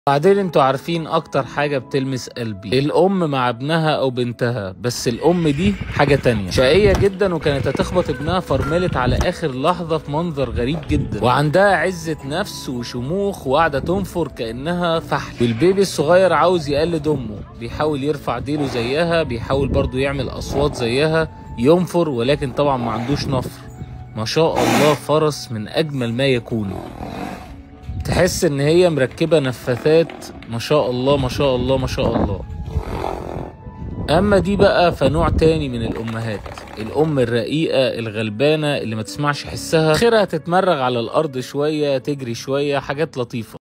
بعدين انتوا عارفين اكتر حاجة بتلمس قلبي الام مع ابنها او بنتها بس الام دي حاجة تانية شقية جدا وكانت هتخبط ابنها فرملت على اخر لحظة في منظر غريب جدا وعندها عزة نفس وشموخ وقاعدة تنفر كأنها فحل والبيبي الصغير عاوز يقلد امه بيحاول يرفع ديله زيها بيحاول برضو يعمل اصوات زيها ينفر ولكن طبعا ما عندوش نفر ما شاء الله فرس من اجمل ما يكون تحس ان هي مركبه نفاثات ما شاء الله ما شاء الله ما شاء الله اما دي بقى فنوع تاني من الامهات الام الرقيقه الغلبانه اللي ما تسمعش حسها خيرها تتمرغ على الارض شويه تجري شويه حاجات لطيفه